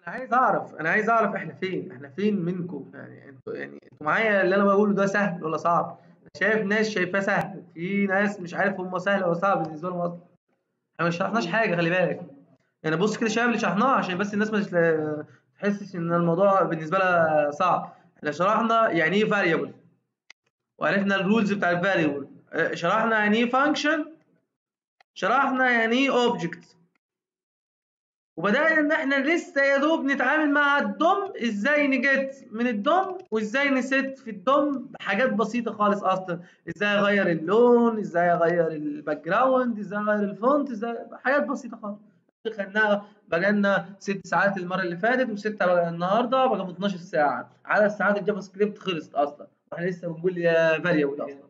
انا عايز اعرف انا عايز اعرف احنا فين احنا فين منكم يعني انتوا يعني انتوا معايا اللي انا بقوله ده سهل ولا صعب شايف ناس شايفاه سهل في ناس مش عارف هم سهل ولا صعب بالنسبه لهم اصلا احنا ما شرحناش حاجه خلي بالك يعني بص كده شباب اللي شرحناه عشان بس الناس ما تحسش ان الموضوع بالنسبه لها صعب احنا شرحنا يعني ايه فاريبل وعرفنا الرولز بتاع الفاريبل شرحنا يعني ايه فانكشن شرحنا يعني ايه اوبجكت وبدأنا إن إحنا لسه يا دوب نتعامل مع الدوم إزاي نجت من الدوم وإزاي نست في الدوم حاجات بسيطة خالص أصلا إزاي أغير اللون إزاي أغير الباك جراوند إزاي أغير الفونت إزاي حاجات بسيطة خالص خدناها بقالنا ست ساعات المرة اللي فاتت وستة بقى النهاردة بقى 12 ساعة عدد ساعات الجافا سكريبت خلصت أصلا وإحنا لسه بنقول يا فاريبل أصلا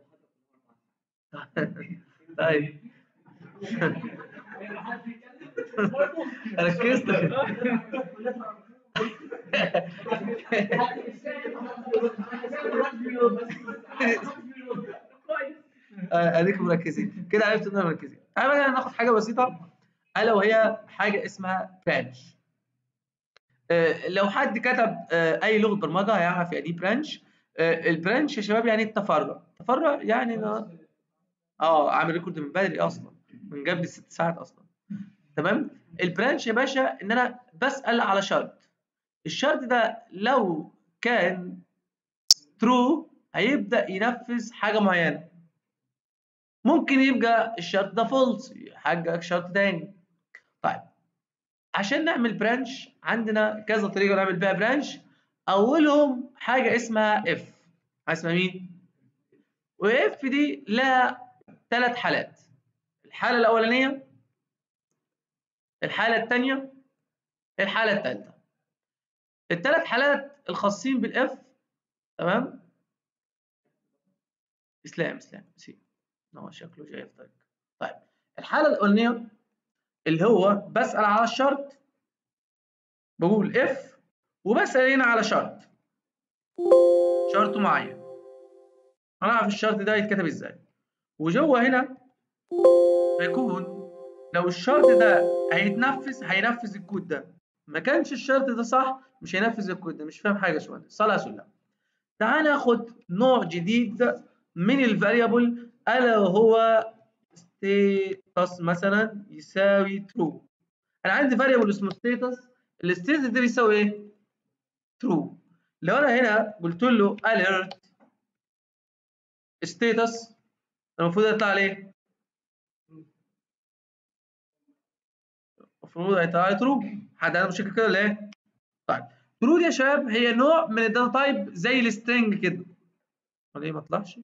طيب ركزت اديكم مركزين كده عرفت ان انا مركزين تعالى بقى ناخد حاجه بسيطه الا وهي حاجه اسمها برانش لو حد كتب اي لغه برمجه هيعرف يعني ايه برانش البرانش يا شباب يعني التفرع التفرع يعني اه عامل ريكورد من بدري اصلا من قبل ست ساعات اصلا تمام البرانش يا باشا ان انا بسال على شرط الشرط ده لو كان ترو هيبدا ينفذ حاجه معينه ممكن يبقى الشرط ده فولس يحقق شرط تاني طيب عشان نعمل برانش عندنا كذا طريقه نعمل بيها برانش اولهم حاجه اسمها اف اسمها مين واف دي لها ثلاث حالات الحاله الاولانيه الحالة الثانية الحالة الثالثة الثلاث حالات الخاصين بالاف تمام اسلام اسلام نسيت هو شكله جاي في طريق طيب الحالة الأولانية اللي هو بسأل على الشرط بقول اف وبسأل هنا على شرط شرط معين هنعرف الشرط ده يتكتب ازاي وجوه هنا بيكون لو الشرط ده هيتنفذ هينفذ الكود ده ما كانش الشرط ده صح مش هينفذ الكود ده مش فاهم حاجه شويه صلاه سلام تعال ناخد نوع جديد من الفاريبل الا وهو ستيتس مثلا يساوي ترو انا عندي فاريبل اسمه ستيتس الستيتس ده بيساوي ايه ترو لو انا هنا قلت له alert ستيتس المفروض يطلع عليه المفروض هيطلع لي ترو حد عنده مشكله كده ولا ايه؟ طيب ترو دي يا شباب هي نوع من الداتا تايب زي السترنج كده ولا ايه ما طلعش؟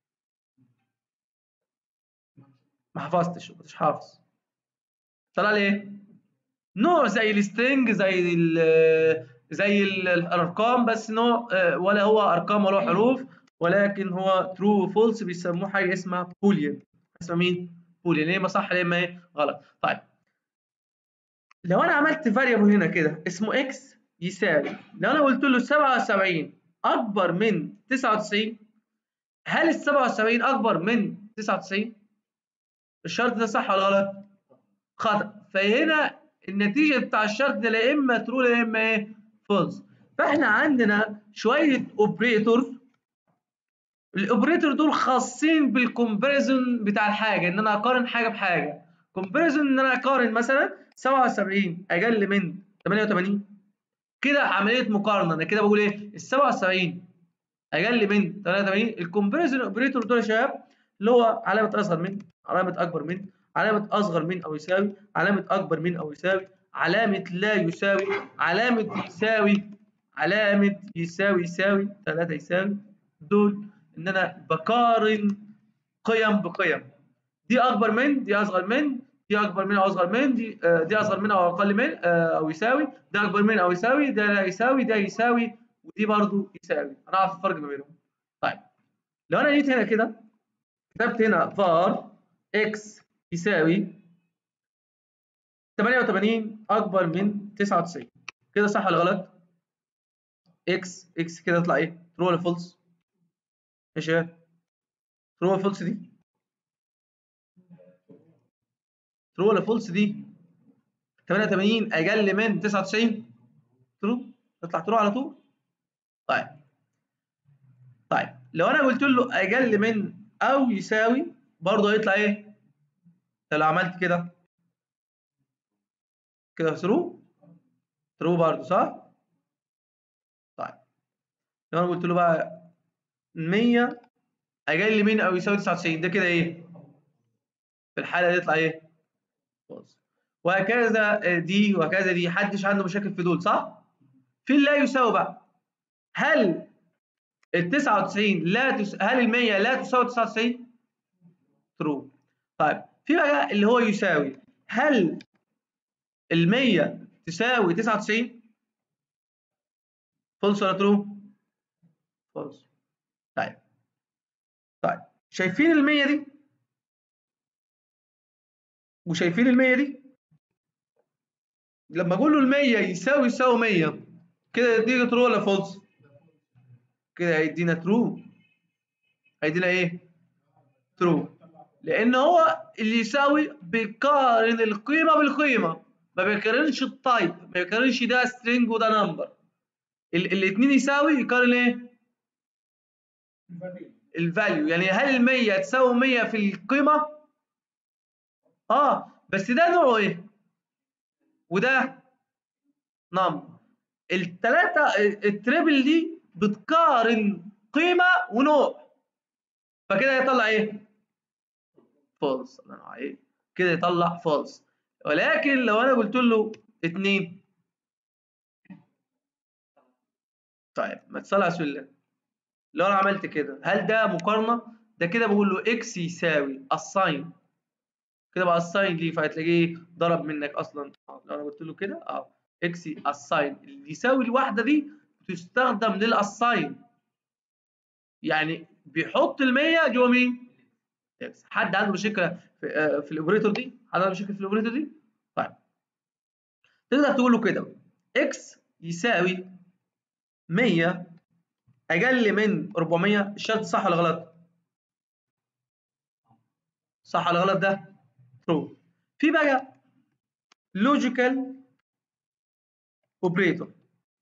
ما حفظتش ما كنتش حافظ طلع لي ايه؟ نوع زي السترنج زي ال زي الارقام بس نوع ولا هو ارقام ولا حروف ولكن هو ترو وفولس بيسموه حاجه اسمها بوليان اسمها مين؟ بوليان ليه ما صح ليه ما ايه؟ غلط طيب لو انا عملت فاريبل هنا كده اسمه اكس يساوي لو انا قلت له 77 اكبر من 99 هل ال 77 اكبر من 99 الشرط ده صح ولا غلط خطا فهنا النتيجه بتاع الشرط ده لا اما ترو لا اما ايه فولس فاحنا عندنا شويه اوبريتور الاوبريتور دول خاصين بالكومباريزون بتاع الحاجه ان انا اقارن حاجه بحاجه كومباريزون ان انا اقارن مثلا 77 اقل من 88 كده عمليه مقارنه انا كده بقول ايه ال 77 اقل من 88 الكومباريزون اوبريتور دول يا شباب اللي هو علامه اصغر من علامه اكبر من علامه اصغر من او يساوي علامه اكبر من او يساوي علامه لا يساوي علامه يساوي علامه يساوي يساوي 3 يساوي دول ان انا بقارن قيم بقيم دي اكبر من دي اصغر من دي اكبر من او اصغر من دي آه دي اصغر من او اقل من آه او يساوي ده اكبر من او يساوي ده لا يساوي ده يساوي ودي برضو يساوي انا اعرف الفرق ما بينهم طيب لو انا جيت هنا كده كتبت هنا var x يساوي 88 اكبر من 99 كده صح ولا غلط x x كده يطلع ايه ترو ولا فولس يا شباب ترو ولا فولس دي ترو ولا فولس دي 88 اقل من 99 ترو تطلع ترو على طول طيب طيب لو انا قلت له اقل من او يساوي برضه هيطلع ايه لو عملت كده كده ترو ترو برضه صح طيب لو انا قلت له بقى 100 اقل من او يساوي 99 ده كده ايه في الحاله دي يطلع ايه فولس وهكذا دي وهكذا دي حدش عنده مشاكل في دول صح في لا يساوي بقى هل ال 99 لا تس... هل ال 100 لا تساوي 99 ترو طيب في بقى اللي هو يساوي هل ال 100 تساوي 99 فولس ولا ترو فولس طيب طيب شايفين ال 100 دي وشايفين ال 100 دي لما اقول له ال 100 يساوي يساوي 100 كده يدينا ترو ولا فولس كده هيدينا ترو هيدينا ايه ترو لان هو اللي يساوي بيقارن القيمه بالقيمه ما بيقارنش التايب ما بيقارنش ده سترينج وده نمبر الاثنين يساوي يقارن ايه الفاليو يعني هل ال 100 تساوي 100 في القيمه اه بس ده نوعه ايه وده نمبر الثلاثه التريبل دي بتقارن قيمه ونوع فكده يطلع ايه فولس الله ينور عليك كده يطلع فولس ولكن لو انا قلت له 2 طيب ما تصلي على الله لو انا عملت كده هل ده مقارنه ده كده بقول له اكس يساوي الساين كده بقى الساين ليه فهتلاقيه ضرب منك اصلا لو انا قلت له كده اه اكس الساين اللي يساوي الواحده دي تستخدم للاساين يعني بيحط ال 100 جوه مين؟ اكس حد عنده مشكله في, آه في الاوبريتور دي؟ حد عنده مشكله في الاوبريتور دي؟ طيب تقدر تقول له كده اكس يساوي 100 اقل من 400 الشرط صح ولا غلط؟ صح ولا غلط ده؟ ترو في بقى لوجيكال اوبريتور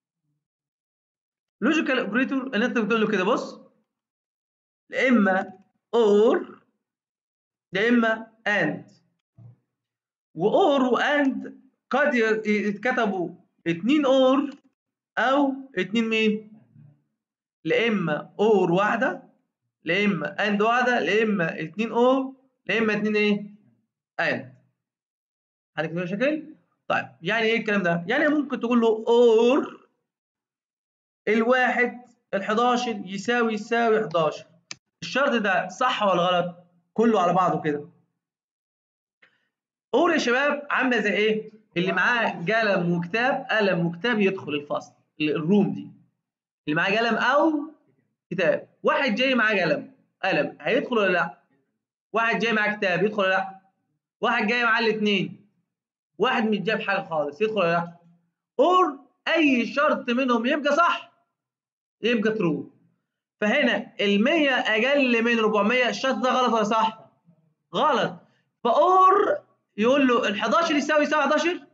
لوجيكال اوبريتور ان انت بتقول له كده بص يا اما اور يا اما اند واور واند قد يتكتبوا اتنين اور او اتنين مين لا اما اور واحده لا اما اند واحده لا اما اتنين اور لا اما اتنين ايه اند عندك مشاكل طيب يعني ايه الكلام ده يعني ممكن تقول له اور الواحد ال11 يساوي يساوي 11 الشرط ده صح ولا غلط كله على بعضه كده اور يا شباب عامله زي ايه اللي معاه قلم وكتاب قلم وكتاب يدخل الفصل الروم دي اللي معاه قلم او كتاب واحد جاي معاه قلم قلم هيدخل ولا لا واحد جاي معاه كتاب يدخل ولا لا واحد جاي معاه الاثنين واحد مش جايب حاجه خالص يدخل ولا لا اور اي شرط منهم يبقى صح يبقى ترو فهنا ال 100 اقل من 400 الشرط ده غلط ولا صح غلط فاور يقول له ال 11 يساوي يساوي 11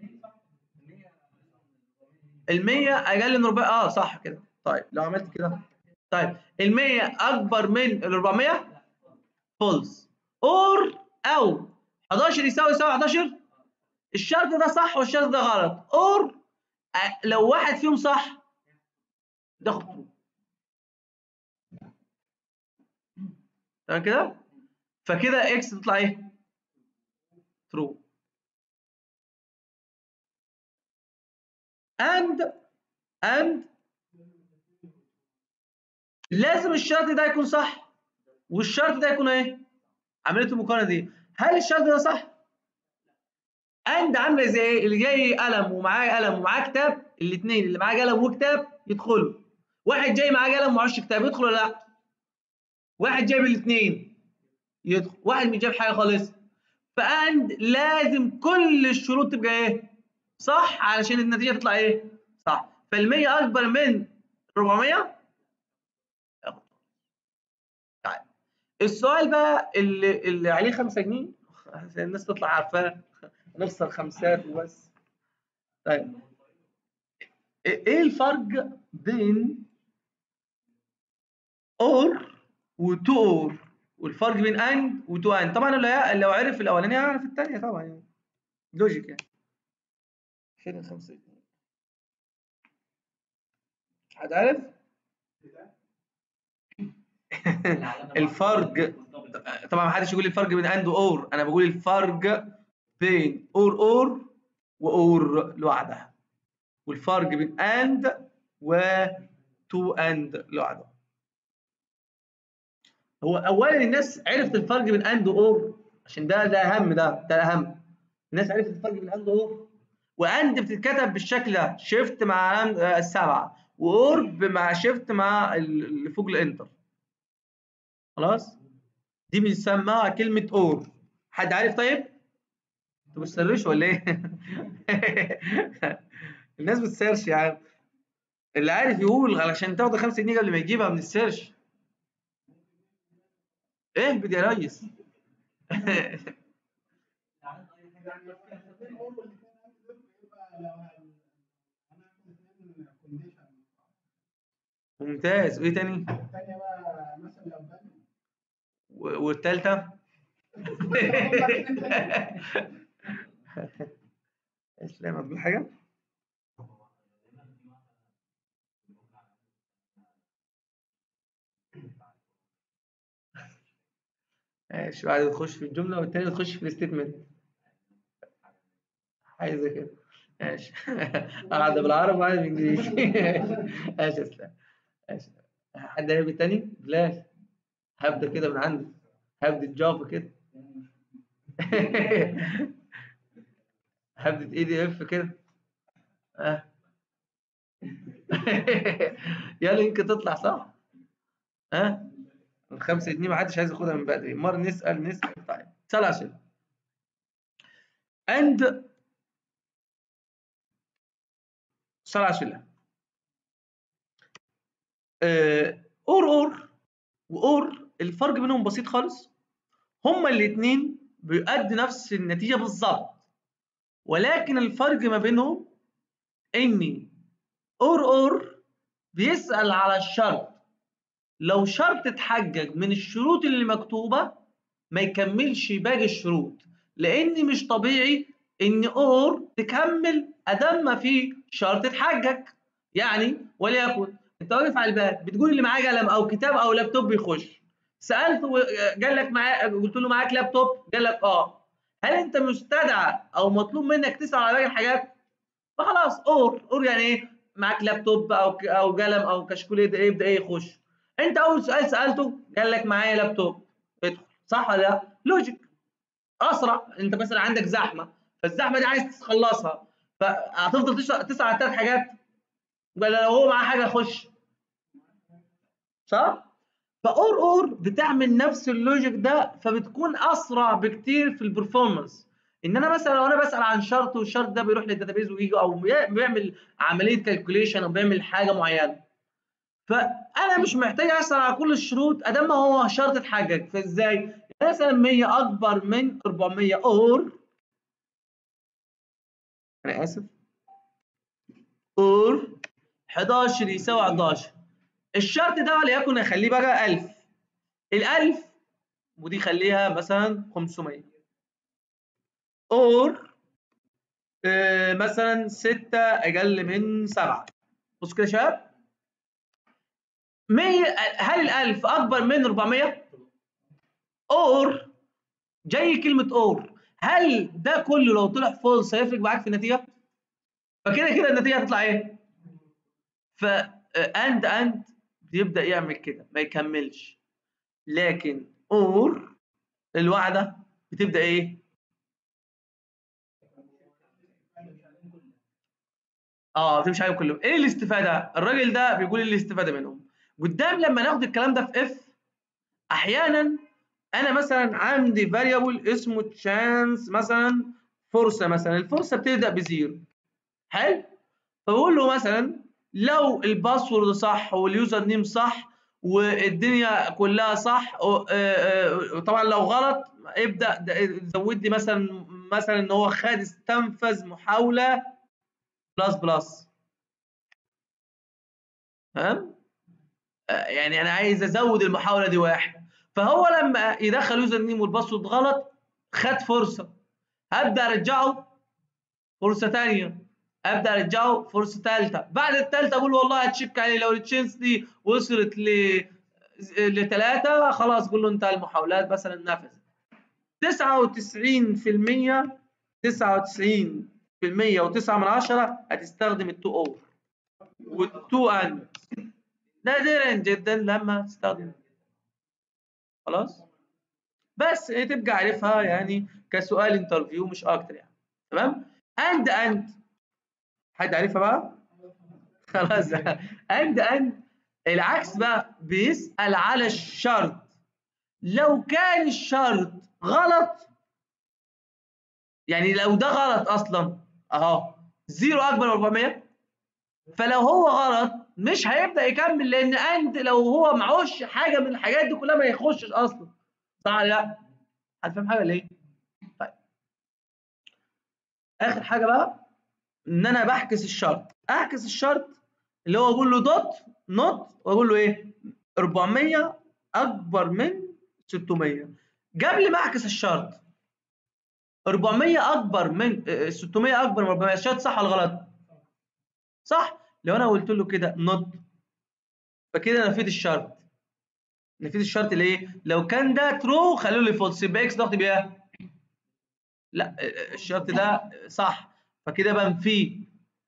ال 100 اقل من 400 اه صح كده طيب لو عملت كده طيب ال 100 اكبر من ال 400 فولس اور او 11 يساوي يساوي 11 الشرط ده صح والشرط ده غلط اور لو واحد فيهم صح ده خطوه تمام كده فكده اكس تطلع ايه ترو اند اند لازم الشرط ده يكون صح والشرط ده يكون ايه عمليه المقارنه دي هل الشرط ده صح اند عامله زي ايه اللي جاي قلم ومعاه قلم ومعاه كتاب الاثنين اللي معاه قلم وكتاب يدخلوا واحد جاي معاه قلم ومعهوش كتاب يدخل ولا لا واحد جايب الاثنين يدخل واحد مش جايب حاجه خالص فاند لازم كل الشروط تبقى ايه صح علشان النتيجه تطلع ايه صح فال100 اكبر من 400 طيب السؤال بقى اللي اللي عليه 5 جنيه عشان الناس تطلع عارفاه نخسر خمسات وبس طيب ايه الفرق بين اور وتو اور والفرق بين اند وتو اند طبعا لو لو عرف الاولانيه هيعرف الثانيه طبعا يعني لوجيك يعني فين الخمسه حد عارف الفرق طبعا ما حدش يقول لي الفرق بين اند واور انا بقول الفرق بين اور اور واور لوحدها والفرق بين اند و تو اند لوحدها هو اولا الناس عرفت الفرق بين اند واور عشان ده ده اهم ده ده اهم الناس عرفت الفرق بين اند واور واند بتتكتب بالشكل ده شيفت مع السبعه واور مع شيفت مع اللي فوق الانتر خلاص دي بنسميها كلمه اور حد عارف طيب انتوا بتسرشوا ولا ايه الناس بتسيرش يا عم اللي عارف يقول علشان تاخد 5 جنيه قبل ما يجيبها من السيرش ايه بدي يا ريس ممتاز وايه تاني والتالتة اسلام هتقول حاجة ماشي واحد تخش في الجملة والتاني تخش في الستيتمنت حاجة زي كده ماشي قاعدة بالعربي وقاعدة بالإنجليزي ماشي يا اسلام ماشي حد هيبقى تاني؟ بلاش هبدأ كده من عندي هبدأ جافا كده هبدأ اي دي اف كده اه يلا يمكن تطلع صح ها الخمسة جنيه ما حدش عايز ياخدها من بدري مرة نسأل نسأل طيب سأل عشان and سأل عشان اور اور واور الفرق بينهم بسيط خالص هما الاثنين بيؤدي نفس النتيجة بالظبط ولكن الفرق ما بينهم ان اور اور بيسأل على الشرط لو شرط اتحجج من الشروط اللي مكتوبة ما يكملش باقي الشروط لان مش طبيعي ان اور تكمل ادام ما في شرط اتحجج يعني وليكن انت واقف على الباب بتقول اللي معاه قلم او كتاب او لابتوب بيخش سالته قال لك معاه قلت له معاك لابتوب قال لك اه هل انت مستدعى او مطلوب منك تسال على باقي الحاجات فخلاص اور اور يعني ايه معاك لابتوب او او قلم او كشكول يبدا ايه يخش انت اول سؤال سالته قال لك معايا لابتوب ادخل صح ولا لا لوجيك اسرع انت مثلا عندك زحمه فالزحمه دي عايز تخلصها فهتفضل تسال على ثلاث حاجات ولا لو هو معاه حاجه خش صح فاور اور بتعمل نفس اللوجيك ده فبتكون اسرع بكتير في البرفورمانس ان انا مثلا لو انا بسال عن شرط والشرط ده بيروح للداتابيز ويجي او بيعمل عمليه كالكوليشن او بيعمل حاجه معينه فانا مش محتاج اسال على كل الشروط ادام ما هو شرط اتحجج فازاي مثلا 100 اكبر من 400 اور انا اسف اور 11 يساوي 11 الشرط ده وليكن اخليه بقى 1000 ال 1000 ودي خليها مثلا 500 اور آه مثلا 6 اقل من 7 بص كده يا شباب 100 هل ال 1000 اكبر من 400 اور جاي كلمه اور هل ده كله لو طلع فولس هيفرق معاك في النتيجه فكده كده النتيجه هتطلع ايه ف اند اند بيبدا يعمل كده ما يكملش لكن اور الوعده بتبدا ايه اه بتمشي عليهم كلهم ايه الاستفاده الراجل ده بيقول ايه الاستفاده منهم قدام لما ناخد الكلام ده في اف احيانا انا مثلا عندي فاريبل اسمه تشانس مثلا فرصه مثلا الفرصه بتبدا بزيرو حلو فبقول له مثلا لو الباسورد صح واليوزر نيم صح والدنيا كلها صح طبعا لو غلط ابدا زود لي مثلا مثلا ان هو خد استنفذ محاوله بلس بلس تمام يعني انا عايز ازود المحاوله دي واحد فهو لما يدخل يوزر نيم والباسورد غلط خد فرصه هبدا ارجعه فرصه ثانيه ابدا ارجعه فرصه ثالثه بعد الثالثه اقول والله هتشيك عليه لو التشينس دي وصلت ل لثلاثه خلاص قول له انتهى المحاولات مثلا نفذت 99% 99% و9 من عشرة هتستخدم التو اوفر والتو اند نادرا جدا لما تستخدم خلاص بس تبقى عارفها يعني كسؤال انترفيو مش اكتر يعني تمام اند اند حد عارفها بقى خلاص اند اند العكس بقى بيسأل على الشرط لو كان الشرط غلط يعني لو ده غلط اصلا اهو زيرو اكبر من 400 فلو هو غلط مش هيبدا يكمل لان اند لو هو معوش حاجه من الحاجات دي كلها ما يخشش اصلا صح ولا لا؟ هتفهم حاجه ليه؟ طيب اخر حاجه بقى ان انا بحكس الشرط اعكس الشرط اللي هو اقول له دوت نوت واقول له ايه 400 اكبر من 600 قبل ما اعكس الشرط 400 اكبر من 600 اكبر من 400 الشرط صح ولا غلط صح لو انا قلت له كده نوت فكده نفيت الشرط نفيت الشرط ليه لو كان ده ترو خلوا لي فولس يبقى اكس ضغط بيها لا الشرط ده صح فكده بنفيه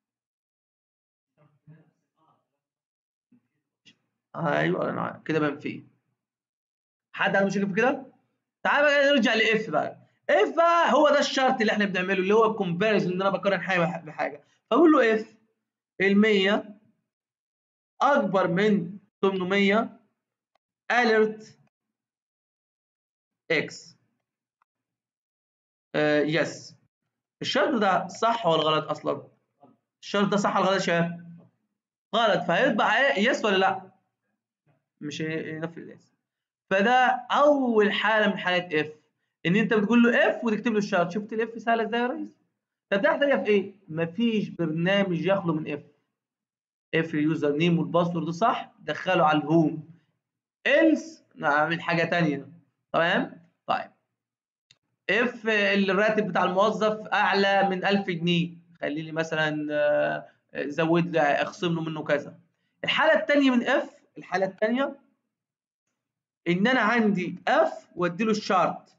ايوه انا كده بنفيه حد عنده مشكله في كده تعال بقى نرجع لاف بقى اف بقى هو ده الشرط اللي احنا بنعمله اللي هو الكومباريزون ان انا بقارن حاجه بحاجه فاقول له اف ال 100 اكبر من 800 alert x آه يس الشرط ده صح ولا غلط اصلا الشرط ده صح ولا غلط يا شباب غلط فهيطبع يس ولا لا مش هينفذ يس فده اول حاله من حالات اف ان انت بتقول له اف وتكتب له الشرط شفت الاف سهله ازاي يا ريس طب ده يحتاجها في ايه مفيش برنامج يخلو من اف اف اليوزر نيم والباسورد صح دخله على الهوم إلس نعمل حاجة تانية تمام؟ طيب اف الراتب بتاع الموظف أعلى من 1000 جنيه خلي لي مثلا زود لي اخصم له منه كذا الحالة التانية من اف الحالة التانية إن أنا عندي اف وأدي له الشرط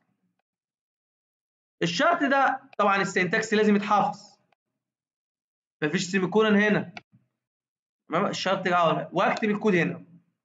الشرط ده طبعا السنتكس لازم يتحفظ مفيش سيمي كولون هنا تمام الشرط ده واكتب الكود هنا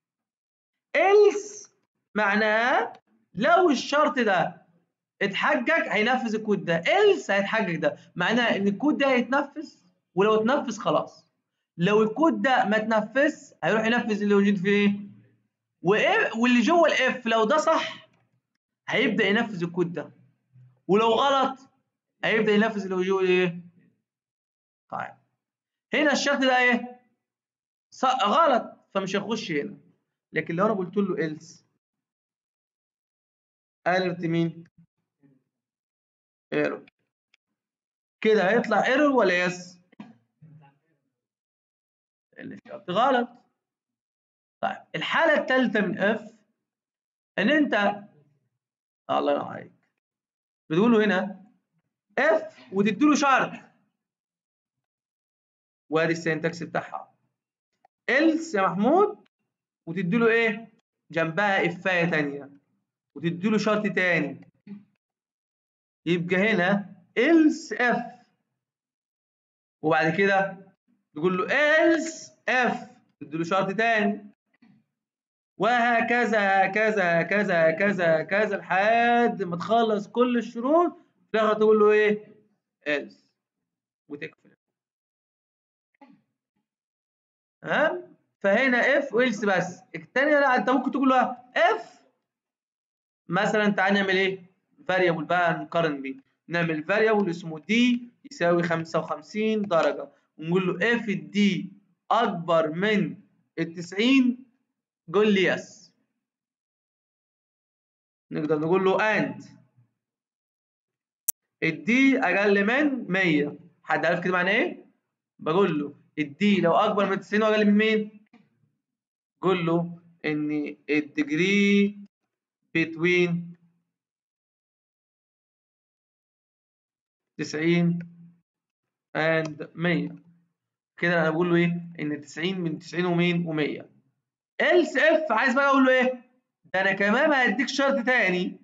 else معناه لو الشرط ده اتحجج هينفذ الكود ده else هيتحجج ده معناه ان الكود ده هيتنفذ ولو اتنفذ خلاص لو الكود ده ما اتنفذ هيروح ينفذ اللي موجود فيه وايه واللي جوه الاف لو ده صح هيبدا ينفذ الكود ده ولو غلط هيبدا ينفذ اللي جوه ايه طيب هنا الشرط ده ايه غلط فمش هيخش هنا لكن لو انا قلت له else alert مين ايرور كده هيطلع ايرور ولا يس الشرط غلط طيب الحاله الثالثه من اف ان انت الله ينور عليك بتقول له هنا اف وتدي له شرط وادي السنتكس بتاعها else يا محمود وتدي له ايه جنبها افايه ثانيه وتدي له شرط تاني يبقى هنا else f وبعد كده تقول له else f تدي له شرط تاني وهكذا هكذا هكذا هكذا هكذا لحد ما تخلص كل الشروط في الاخر تقول له ايه else وتقفل تمام فهنا اف ويلس بس الثانيه لا انت ممكن تقول له اف مثلا تعالى نعمل ايه فاريبل بقى نقارن بيه نعمل فاريبل اسمه دي يساوي 55 درجه ونقول له اف الدي اكبر من ال 90 قول لي يس نقدر نقول له اند الدي اقل من 100 حد عارف كده معناه ايه بقول له الدي لو اكبر من 90 واقل من مين قول له ان الديجري between 90 and 100 كده انا بقول له ايه ان 90 من 90 ومين و100 else if عايز بقى اقول له ايه ده انا كمان هديك شرط تاني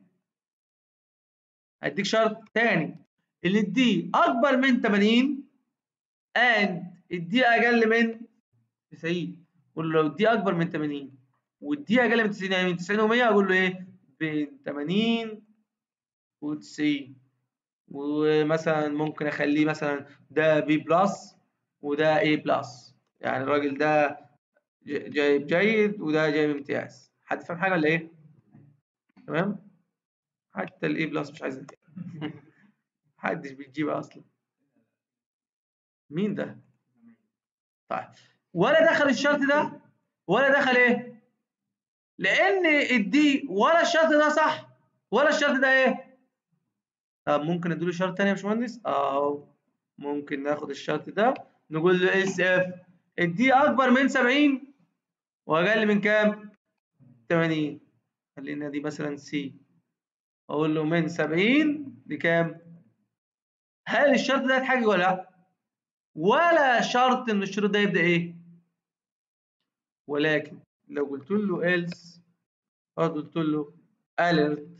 هديك شرط تاني ان الدي اكبر من 80 and الدي اقل من 90 قول له لو الدي اكبر من 80 والدي اقل من 90 يعني من 90 و100 اقول له ايه بين 80 و90 ومثلا ممكن اخليه مثلا ده بي بلس وده اي بلس يعني الراجل ده جايب جيد وده جايب امتياز حد فاهم حاجه ولا ايه تمام حتى الاي بلس مش عايز محدش بيجيبها اصلا مين ده طيب ولا دخل الشرط ده ولا دخل ايه لان الدي ولا الشرط ده صح ولا الشرط ده ايه طب ممكن اديله شرط تاني يا باشمهندس اه ممكن ناخد الشرط ده نقول له اس اف الدي اكبر من 70 واقل من كام 80 خلينا دي مثلا سي اقول له من 70 لكام هل الشرط ده هيتحقق ولا لا ولا شرط ان الشروط ده يبدا ايه ولكن لو قلت له else او قلت له alert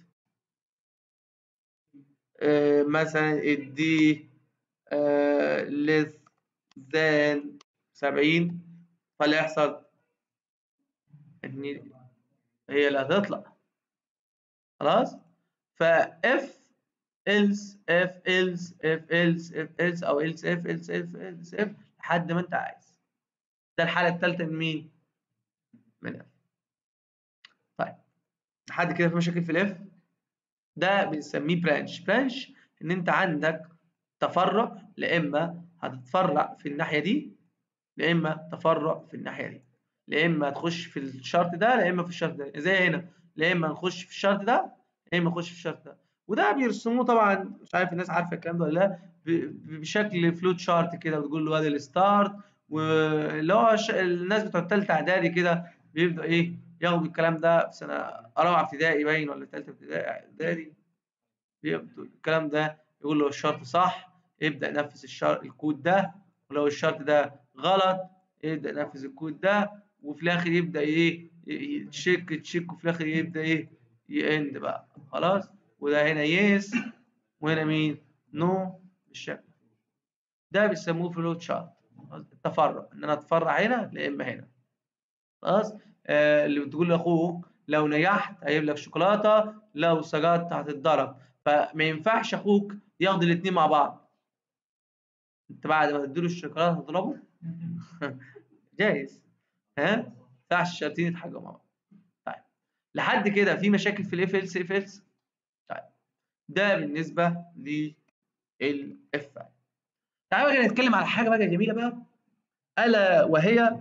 آه مثلا ادي آه less than 70 فاللي يحصل ان هي اللي هتطلع خلاص فاف else if else if else if else او else if else if else if لحد ما انت عايز ده الحاله الثالثه من مين من اف طيب لحد كده في مشاكل في الاف ده بنسميه برانش برانش ان انت عندك تفرع لا اما هتتفرع في الناحيه دي لا اما تفرع في الناحيه دي لا اما تخش في الشرط ده لا اما في الشرط ده زي هنا لا اما نخش في الشرط ده لا اما نخش في الشرط ده وده بيرسموه طبعا مش عارف الناس عارفه الكلام ده ولا لا بشكل فلوت شارت كده بتقول له ادي الستارت واللي هو الناس بتوع الثالثه اعدادي كده بيبدأ ايه ياخدوا الكلام ده في سنه رابعه ابتدائي باين ولا ثالثه ابتدائي اعدادي بيبدأ الكلام ده يقول له الشرط صح يبدأ ينفذ الشرط الكود ده ولو الشرط ده غلط يبدأ ينفذ الكود ده وفي الاخر يبدأ ايه تشيك تشيك وفي الاخر يبدأ ايه يند بقى خلاص وده هنا يس وهنا مين نو بالشكل ده بيسموه فلوت شارت التفرع ان انا اتفرع هنا لا اما هنا خلاص آه اللي بتقول لاخوك لو نجحت هيجيب لك شوكولاته لو سقطت هتتضرب فما ينفعش اخوك ياخد الاثنين مع بعض انت بعد ما تديله الشوكولاته هتضربه جايز ها ما ينفعش الشرطين يتحققوا مع بعض طيب لحد كده في مشاكل في الاف ال اف ال طيب ده بالنسبه للاف تعالوا بقى نتكلم على حاجه بقى جميله بقى الا وهي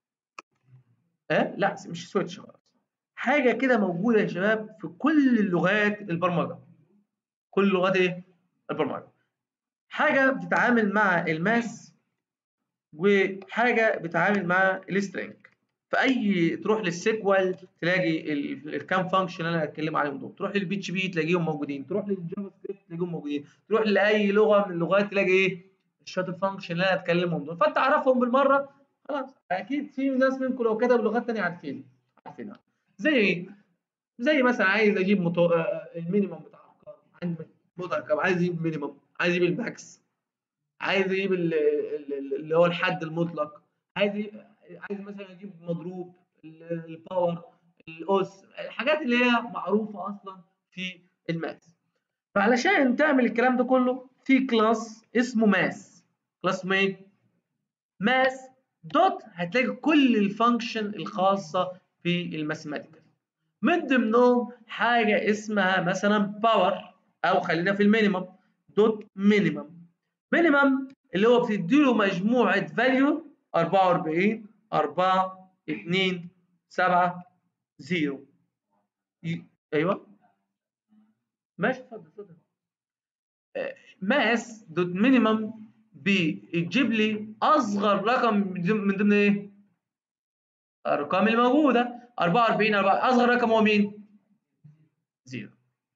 اه لا مش سويتش خلاص حاجه كده موجوده يا شباب في كل اللغات البرمجه كل لغات ايه البرمجه حاجه بتتعامل مع الماس وحاجه بتتعامل مع السترنج فاي تروح للسيكوال تلاقي الكام فانكشن اللي انا هتكلم عليهم دول تروح للبي اتش بي تلاقيهم موجودين تروح للجافا سكريبت تلاقيهم موجودين تروح لاي لغه من اللغات تلاقي ايه الشاتل فانكشن اللي انا هتكلمهم دول فانت عرفهم بالمره خلاص اكيد في ناس منكم لو كتبوا لغات ثانيه عارفين عارفينها زي ايه زي مثلا عايز اجيب متو... المينيمم بتاع الارقام عندي ارقام عايز اجيب مينيمم عايز اجيب الماكس عايز اجيب اللي هو الحد المطلق عايز عايز مثلا اجيب مضروب الباور الاس الحاجات اللي هي معروفه اصلا في الماس فعلشان تعمل الكلام ده كله في كلاس اسمه ماس كلاس اسمه ايه ماس دوت هتلاقي كل الفانكشن الخاصه بالماثيماتيكال من ضمنهم حاجه اسمها مثلا باور او خلينا في المينيمم دوت مينيمم مينيمم اللي هو بتديله مجموعه فاليو 44 4 2 7 0 ايوه ماشي اتفضل اتفضل ماس دوت مينيمم بيجيب لي اصغر رقم من ضمن ايه الارقام اللي موجوده 44 4 اصغر رقم هو مين؟ زيرو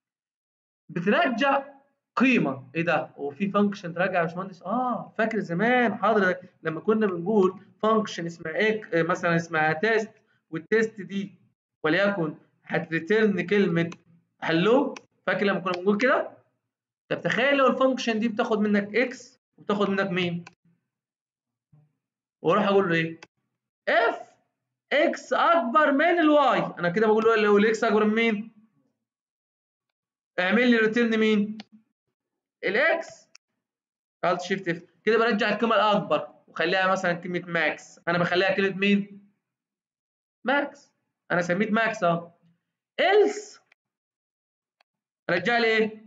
بترجع قيمه ايه ده؟ هو في فانكشن ترجع يا باشمهندس؟ اه فاكر زمان حضرتك لما كنا بنقول فانكشن اسمها ايه مثلا اسمها تيست والتيست دي وليكن هتريتيرن كلمه هلو فاكر لما كنا بنقول كده؟ طب تخيل لو الفانكشن دي بتاخد منك اكس وبتاخد منك مين؟ واروح اقول له ايه؟ اف اكس اكبر من الواي انا كده بقول له لو الاكس اكبر من مين؟ اعمل لي ريتيرن مين؟ الاكس الت شيفت اف كده برجع القيمه الاكبر وخليها مثلا كلمه ماكس انا بخليها كلمه مين؟ ماكس انا سميت ماكس اهو إلس رجع لي ايه؟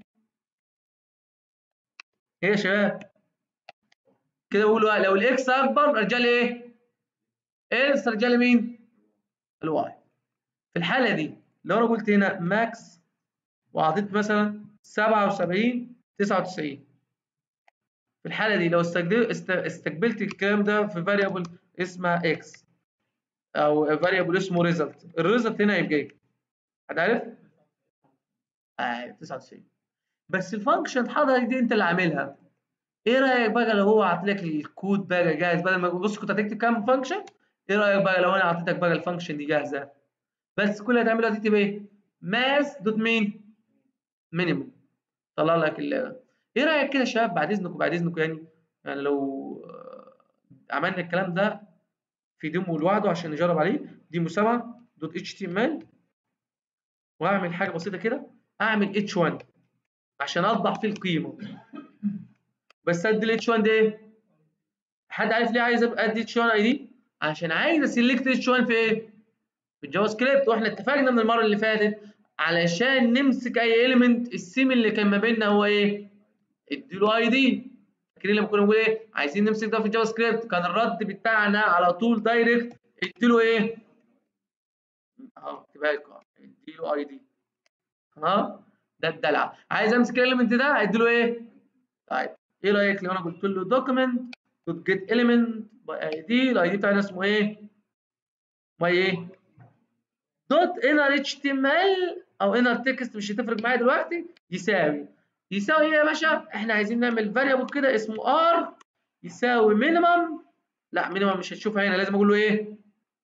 ايه يا شباب؟ كده بقول لو الاكس اكبر رجع لي ايه؟ إلس رجع لي مين؟ الواي في الحاله دي لو انا قلت هنا ماكس وعطيت مثلا 77 99 في الحاله دي لو استقبلت الكلام ده في فاريبل اسمها اكس او فاريبل اسمه ريزلت الريزلت هنا هيبقى ايه؟ حد عارف؟ اه 99 بس الفانكشن حضرتك دي انت اللي عاملها ايه رايك بقى لو هو عطى لك الكود بقى جاهز بدل ما بص كنت هتكتب كام فانكشن ايه رايك بقى لو انا اعطيتك بقى الفانكشن دي جاهزه بس كل اللي هتعمله هتكتب ايه ماس دوت مين مينيموم طلع لك ال ايه رايك كده يا شباب بعد اذنكم بعد اذنكم يعني يعني لو عملنا الكلام ده في ديمو لوحده عشان نجرب عليه ديمو 7 دوت اتش تي ام ال واعمل حاجه بسيطه كده اعمل اتش 1 عشان اوضح فيه القيمه بس ادي الاتش 1 ده ايه حد عارف ليه عايز ادي اتش 1 اي دي عشان عايز اسلكت اتش 1 في ايه في الجافا سكريبت واحنا اتفقنا من المره اللي فاتت علشان نمسك اي اليمنت السيم اللي كان ما بيننا هو ايه اديله اي دي فاكرين لما كنا بنقول ايه عايزين نمسك ده في الجافا سكريبت كان الرد بتاعنا على طول دايركت اديله ايه اهو اكتبها لكم اديله اي دي ها ده الدلع عايز امسك الاليمنت ده اديله ايه طيب ايه رايك لو انا قلت له دوكيمنت دوت جيت اليمنت باي اي دي الاي دي بتاعنا اسمه ايه باي ايه دوت انر اتش تي ام ال او انر تكست مش هتفرق معايا دلوقتي يساوي يساوي ايه يا باشا احنا عايزين نعمل فاريبل كده اسمه ار يساوي مينيمم لا مينيمم مش هتشوفها هنا لازم اقول له ايه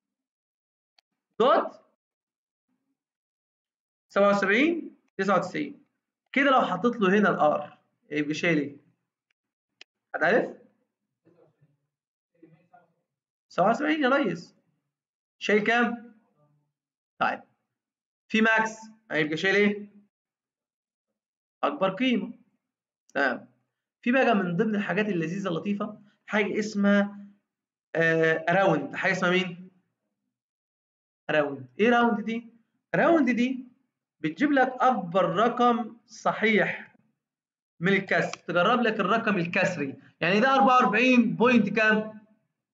دوت 77 99 كده لو حطيت له هنا الار يبقى شايل ايه حد عارف 77 يا ريس شايل كام طيب في ماكس هيبقى شايل ايه اكبر قيمه تمام في بقى من ضمن الحاجات اللذيذه اللطيفه حاجه اسمها اراوند حاجه اسمها مين راوند ايه راوند دي راوند دي بتجيب لك اكبر رقم صحيح من الكسر تجرب لك الرقم الكسري يعني ده 44 بوينت كام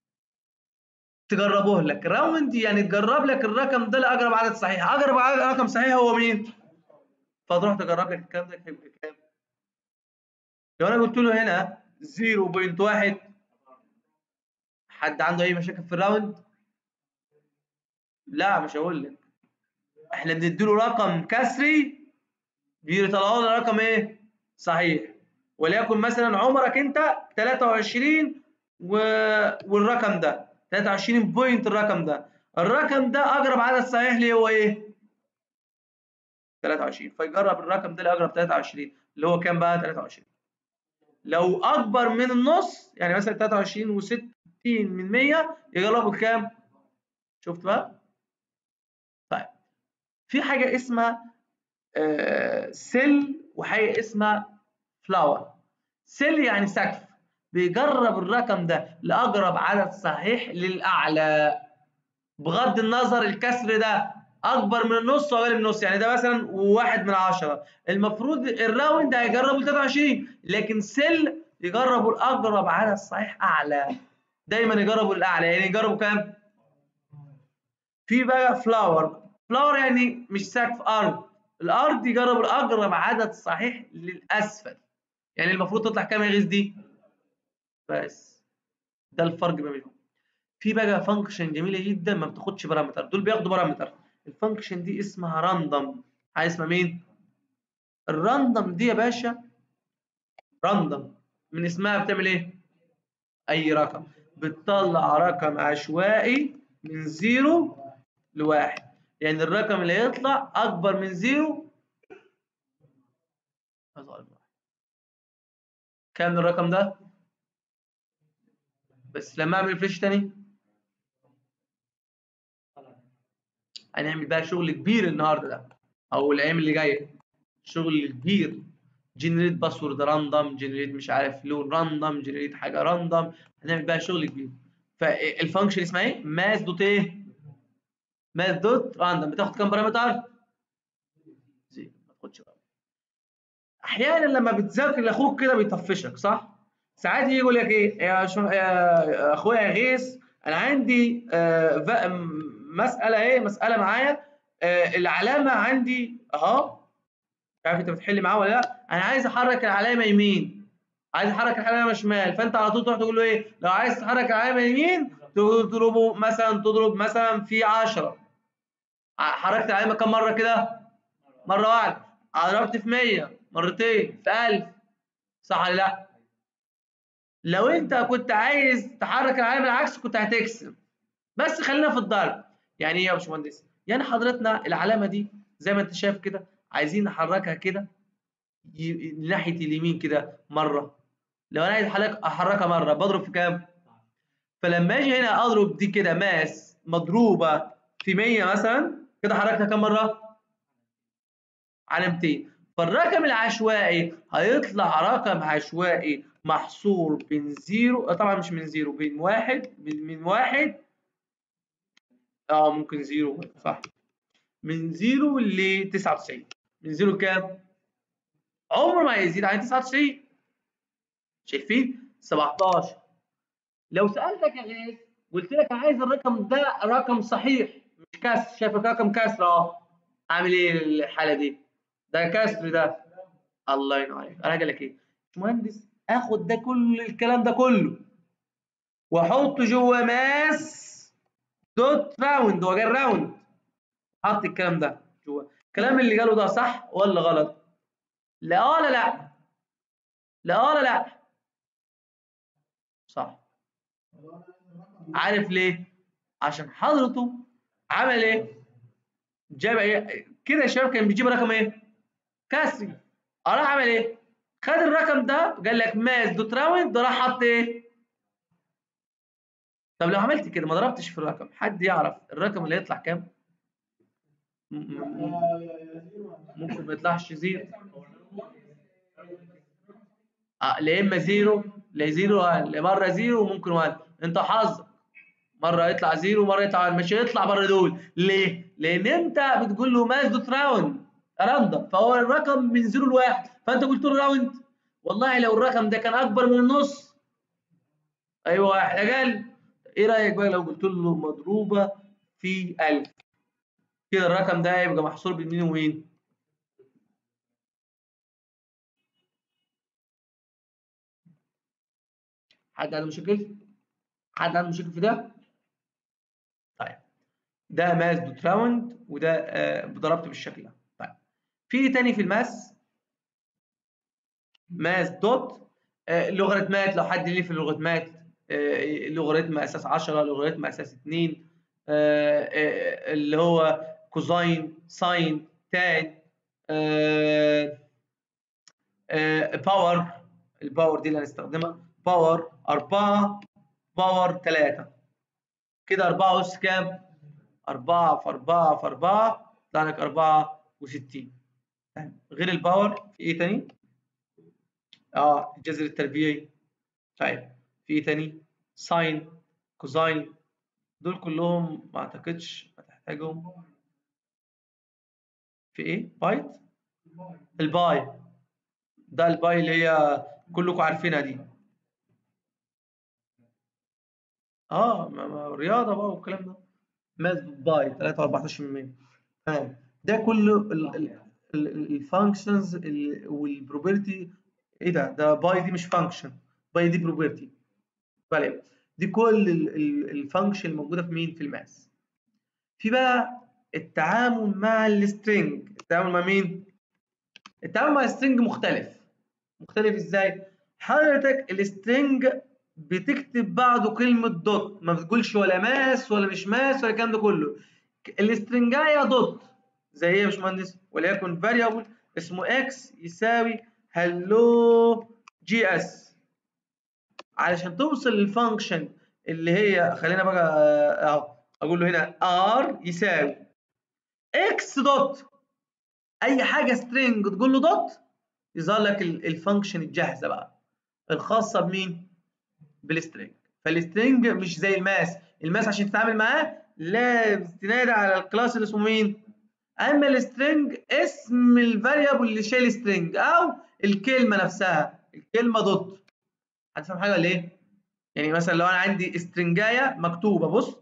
تجربوه لك راوند يعني تجرب لك الرقم ده لاقرب عدد صحيح اقرب رقم صحيح هو مين فتروح تجرب لك الكلام ده هيبقى كام لو انا قلت له هنا 0.1 حد عنده اي مشاكل في الراوند لا مش هقول لك احنا بنديله رقم كسري بيطلعوا لنا رقم ايه صحيح وليكن مثلا عمرك انت 23 و... والرقم ده 23 بوينت الرقم ده الرقم ده اقرب عدد صحيح ليه هو ايه 23 فيجرب الرقم ده اللي اقرب 23 اللي هو كام بقى 23 لو اكبر من النص يعني مثلا 23 و60 من 100 يجربوا بكام شفت بقى طيب في حاجه اسمها آه سيل وحاجه اسمها فلاور سيل يعني سقف بيجرب الرقم ده لاقرب عدد صحيح للاعلى بغض النظر الكسر ده اكبر من النص واقل من النص يعني ده مثلا واحد من عشرة المفروض الراوند هيجربوا 23 لكن سيل يجربوا الاقرب عدد صحيح اعلى دايما يجربوا الاعلى يعني يجربوا كام في بقى فلاور فلاور يعني مش سقف ارض الارض يجرب الاقرب عدد صحيح للاسفل يعني المفروض تطلع كام يا غيث دي بس ده الفرق ما بينهم في بقى فانكشن جميله جدا ما بتاخدش بارامتر دول بياخدوا بارامتر الفانكشن دي اسمها راندوم عايز اسمها مين الراندوم دي يا باشا راندوم من اسمها بتعمل ايه اي رقم بتطلع رقم عشوائي من زيرو لواحد يعني الرقم اللي هيطلع اكبر من زيرو كام الرقم ده بس لما اعمل فريش تاني هنعمل بقى شغل كبير النهارده ده او الايام اللي جايه شغل كبير جنريت باسورد راندوم جنريت مش عارف لون راندوم جنريت حاجه راندوم هنعمل بقى شغل كبير فالفانكشن اسمها ايه ماس دوت ايه ماس دوت راندوم بتاخد كام بارامتر زي ما تاخدش احيانا لما بتذاكر لاخوك كده بيطفشك صح ساعات يجي يقول لك ايه يا, شو... يا اخويا يا غيث انا عندي آه مساله ايه مساله معايا آه العلامه عندي اهو مش عارف انت بتحل معاه ولا لا انا عايز احرك العلامه يمين عايز احرك العلامه شمال فانت على طول تروح تقول له ايه لو عايز تحرك العلامه يمين تضربه مثلا تضرب مثلا في 10 حركت العلامه كم مره كده مره واحده ضربت في 100 مرتين في 1000 صح ولا لا لو انت كنت عايز تحرك العلامه بالعكس كنت هتكسب بس خلينا في الضرب يعني ايه يا باشمهندس يعني حضرتنا العلامه دي زي ما انت شايف كده عايزين نحركها كده ناحيه اليمين كده مره لو انا عايز احركها مره بضرب في كام فلما اجي هنا اضرب دي كده ماس مضروبه في 100 مثلا كده حركتها كام مره على 200 فالرقم العشوائي هيطلع رقم عشوائي محصور بين زيرو طبعا مش من زيرو بين واحد من واحد اه ممكن زيرو صح من زيرو ل 99 من زيرو لكام؟ عمره ما هيزيد عن 99 شايفين؟ 17 لو سألتك يا غيث قلت لك عايز الرقم ده رقم صحيح مش كسر شايف رقم كسر اه اعمل ايه الحالة دي؟ ده كسر ده الله ينور عليك انا قال لك ايه؟ مهندس اخد ده كل الكلام ده كله واحطه جوه ماس دوت راوند هو جاي راوند حط الكلام ده جوه الكلام اللي قاله ده صح ولا غلط؟ لا ولا لا؟ لا ولا لا؟ صح عارف ليه؟ عشان حضرته عمل ايه؟ جاب ايه؟ كده يا شباب كان بيجيب رقم ايه؟ كسري راح عمل ايه؟ خد الرقم ده قال لك ماس دوت راوند راح حط ايه؟ طب لو عملت كده ما ضربتش في الرقم حد يعرف الرقم اللي يطلع كام؟ ممكن ما يطلعش زيرو آه لا اما زيرو لا زيرو لا مره زيرو وممكن وان انت حظك مره يطلع زيرو مره يطلع مش هيطلع بره دول ليه؟ لان انت بتقول له ماس دوت راوند راندم فهو الرقم من زيرو لواحد فانت قلت له راوند والله لو الرقم ده كان اكبر من النص ايوه واحد اقل ايه رايك بقى لو قلت له مضروبه في 1000 كده الرقم ده هيبقى محصور بين مين ومين حد عنده مشاكل حد عنده مشاكل في ده طيب ده ماس دوت راوند وده آه ضربت بالشكل ده طيب في ايه تاني في الماس ماس دوت آه لوغاريتمات لو حد ليه في اللوغاريتمات آه لوغاريتم اساس 10 لوغاريتم اساس 2 آه آه اللي هو كوزاين ساين تان باور الباور دي اللي هنستخدمها باور 4 باور 3 كده 4 أس كام؟ 4 في 4 في 4 يطلع لك 64 غير الباور في ايه تاني؟ اه الجذر التربيعي طيب في ايه تاني؟ ساين كوزاين دول كلهم ما اعتقدش هتحتاجهم في ايه؟ بايت؟ الباي ده الباي اللي هي كلكم عارفينها دي اه ما ما رياضه بقى والكلام ده ماس باي 3 14% تمام ده كله الفانكشنز والبروبرتي ايه ده ده باي دي مش فانكشن باي دي بروبرتي فاليو دي كل الفانكشن الموجوده في مين في الماس في بقى التعامل مع السترنج التعامل مع مين التعامل مع السترنج مختلف مختلف ازاي حضرتك السترنج بتكتب بعده كلمه دوت ما بتقولش ولا ماس ولا مش ماس ولا الكلام ده كله السترنجايه دوت زي ايه يا باشمهندس وليكن فاريبل اسمه اكس يساوي هلو جي اس علشان توصل للفانكشن اللي هي خلينا بقى اهو اقول له هنا ار يساوي اكس دوت اي حاجه سترينج تقول له دوت يظهر لك الفانكشن الجاهزه بقى الخاصه بمين بالسترينج فالسترينج مش زي الماس الماس عشان تتعامل معاه لازم تنادي على الكلاس اللي اسمه مين اما السترينج اسم الفاريبل اللي شايل سترينج او الكلمه نفسها الكلمه دوت هتفهم حاجه ولا ايه يعني مثلا لو انا عندي سترنجايه مكتوبه بص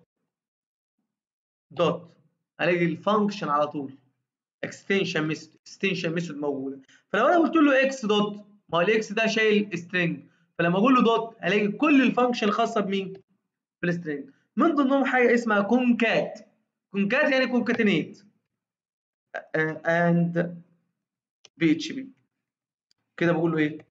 دوت هلاقي الفانكشن على طول اكستنشن ميثود اكستنشن ميثود موجوده فلو انا قلت له اكس دوت ما هو الاكس ده شايل سترنج فلما اقول له دوت هلاقي كل الفانكشن الخاصه بمين بالسترنج من ضمنهم حاجه اسمها كونكات كونكات يعني كونكاتينيت اند بي اتش بي كده بقول له ايه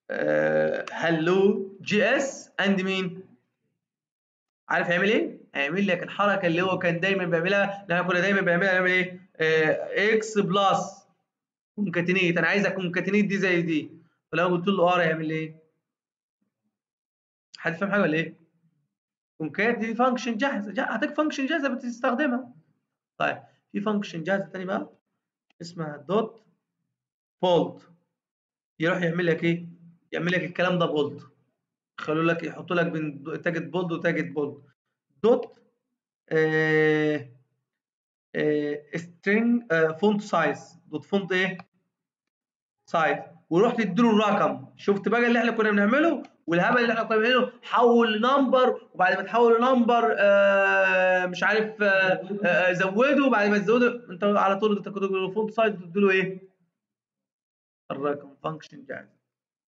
هلو جي اس اند مين عارف يعمل ايه هيعمل لك الحركه اللي هو كان دايما بيعملها اللي احنا كنا دايما بنعملها نعمل ايه اكس بلس كونكاتينيت انا عايزك كونكاتينيت دي زي دي فلو قلت له ار هيعمل ايه حد فاهم حاجه ولا ايه كونكات دي فانكشن جاهزه جا... هتك فانكشن جاهزه بتستخدمها طيب في فانكشن جاهزه ثاني بقى اسمها دوت بولد يروح يعمل لك ايه يعمل لك الكلام ده بولد يخلوا لك يحطوا لك بين تاجت بولد وتاجت بولد دوت آه آه string آه فونت سايز دوت فونت ايه سايز ورحت تديله الرقم شفت بقى اللي احنا كنا بنعمله والهبل اللي احنا كنا بنعمله حول لنمبر وبعد ما تحول لنمبر آه مش عارف آه آه زوده وبعد ما تزوده انت على طول انت كنت تقول له فونت سايز وتديله ايه الرقم فانكشن جاهز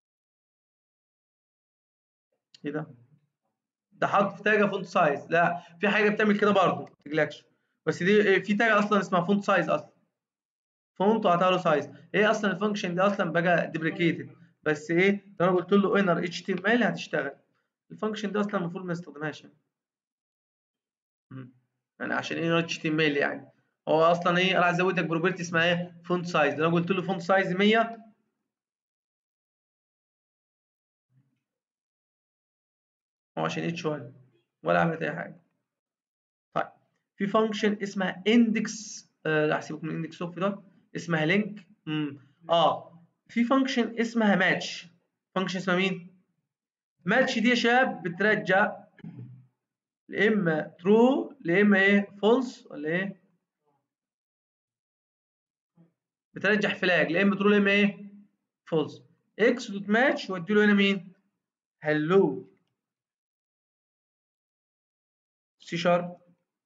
ايه ده ده حاطط في تاجه فونت سايز لا في حاجه بتعمل كده برضه ما تقلقش بس دي في تاجه اصلا اسمها فونت سايز اصلا فونت وعطاها له سايز ايه اصلا الفانكشن دي اصلا بقى ديبريكيتد بس ايه لو انا قلت له انر اتش تي ام ال هتشتغل الفانكشن دي اصلا المفروض ما نستخدمهاش يعني يعني عشان ايه اتش تي ام ال يعني هو اصلا ايه انا هزود لك بروبرتي اسمها ايه فونت سايز لو انا قلت له فونت سايز 100 هو عشان اتش 1 ولا عملت اي حاجه طيب في فانكشن اسمها اندكس آه هسيبك من اندكس اوف ده اسمها لينك امم اه في فانكشن اسمها ماتش فانكشن اسمها مين ماتش دي يا شباب بترجع يا اما ترو يا اما ايه فولس ولا ايه بترجع فلاج يا اما ترو يا اما ايه فولس اكس دوت ماتش وادي له هنا مين هلو سي شارب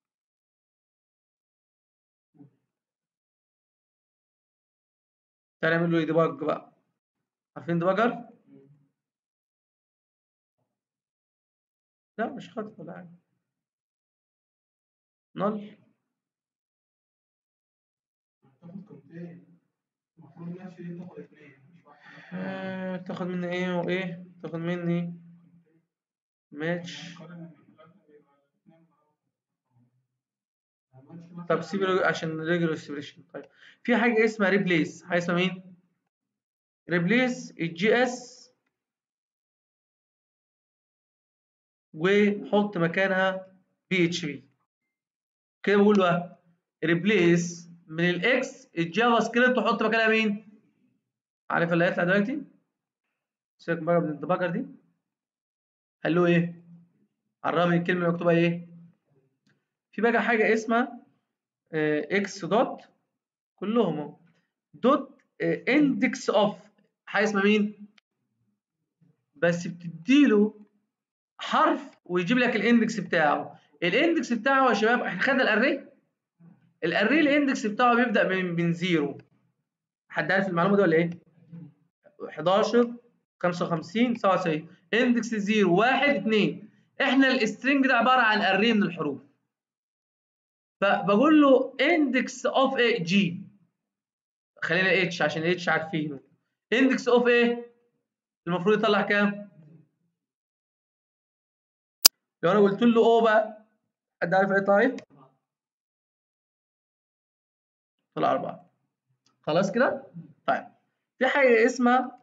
تعالى نعمل له ديباج بقى عارفين ديباجر لا مش خط ولا حاجه نل آه، تاخد مني ايه وايه تاخد مني ماتش طب سيب عشان ريجولار اكسبريشن طيب في حاجه اسمها ريبليس حاجه اسمها مين ريبليس الجي اس وحط مكانها بي اتش بي كده بقول له ريبليس من الاكس الجافا سكريبت وحط مكانها مين عارف اللي هيطلع دلوقتي سيبك بقى من الديباجر دي قال له ايه عرفني الكلمه المكتوبه ايه في بقى حاجه اسمها اكس دوت كلهم دوت اندكس اوف حاجه اسمها مين بس بتديله حرف ويجيب لك الاندكس بتاعه الاندكس بتاعه يا شباب احنا خدنا الاري الاري الاندكس بتاعه بيبدا من من زيرو حد عارف المعلومه دي ولا ايه 11 55 97 اندكس 0 1 2 احنا السترنج ده عباره عن اري من الحروف فبقول له اندكس اوف ايه جي خلينا اتش عشان اتش عارفينه اندكس اوف ايه المفروض يطلع كام لو انا قلت له او بقى حد عارف ايه طيب طلع أربعة خلاص كده طيب في حاجة اسمها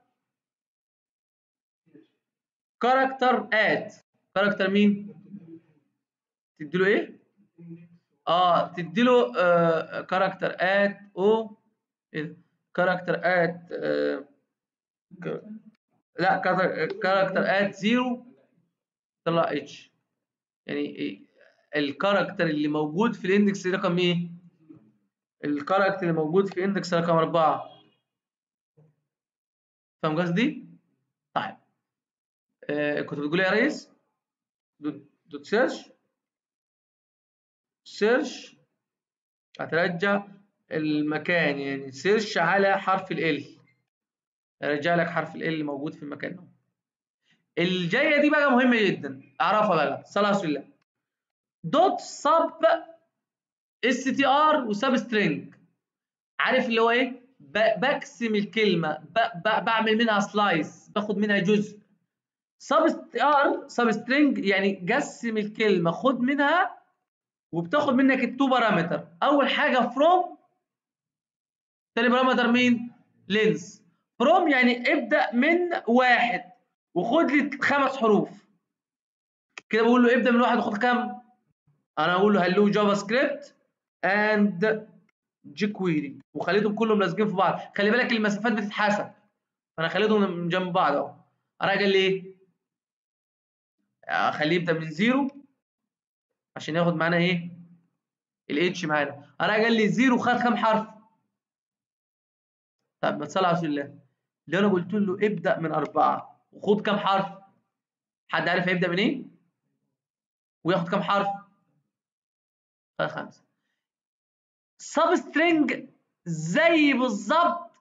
كاركتر اد كاركتر مين تديله ايه اه تديله آه كاركتر اد او ايه كاركتر اد آه ك- لا كاركتر اد زيرو طلع اتش يعني إيه؟ الكاركتر اللي موجود في الاندكس رقم ايه الكاركتر اللي موجود في اندكس رقم أربعة فاهم قصدي؟ طيب آه كنت بتقول إيه يا ريس؟ دوت دوت سيرش سيرش هترجع المكان يعني سيرش على حرف ال يرجع لك حرف ال اللي موجود في المكان ده الجايه دي بقى مهمه جدا اعرفها بقى صلاه على رسول الله دوت سب اس تي ار وسب سترينج عارف اللي هو ايه ب- بقسم الكلمه ب- ب- بعمل منها سلايس باخد منها جزء سب ار سب سترينج يعني قسم الكلمه خد منها وبتاخد منك التو بارامتر اول حاجه فروم تاني بارامتر مين لينس فروم يعني ابدا من واحد وخد لي خمس حروف كده بقول له ابدا من واحد وخد كام انا اقول له هلو جافا سكريبت اند جي كويري وخليتهم كلهم لازقين في بعض خلي بالك المسافات بتتحسب فانا خليتهم من جنب بعض اهو انا قال لي ايه اخليه يبدا من زيرو عشان ياخد معانا ايه الاتش معانا انا قال لي زيرو خد كام حرف طب ما تصلي على رسول الله اللي انا قلت له ابدا من اربعه وخد كام حرف حد عارف هيبدا من ايه وياخد كام حرف خد خمسه سب سترينج زي بالظبط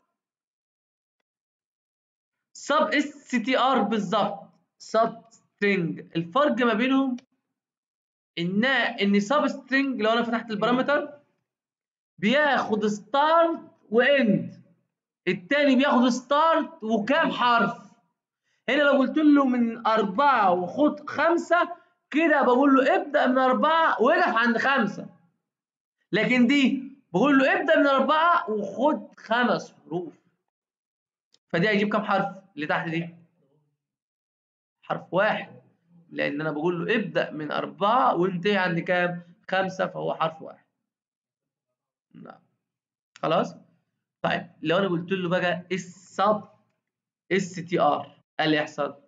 سب اس تي ار بالظبط سب سترينج الفرق ما بينهم ان ان سب سترينج لو انا فتحت البارامتر بياخد ستارت واند التاني بياخد ستارت وكام حرف هنا لو قلت له من أربعة وخد خمسة كده بقول له ابدأ من أربعة وقف عند خمسة لكن دي بقول له ابدأ من أربعة وخد خمس حروف فدي هيجيب كام حرف اللي تحت دي حرف واحد لأن أنا بقول له ابدأ من أربعة وانتهي عند كام خمسة فهو حرف واحد نعم خلاص طيب لو أنا قلت له بقى السب اس تي ار ايه اللي يحصل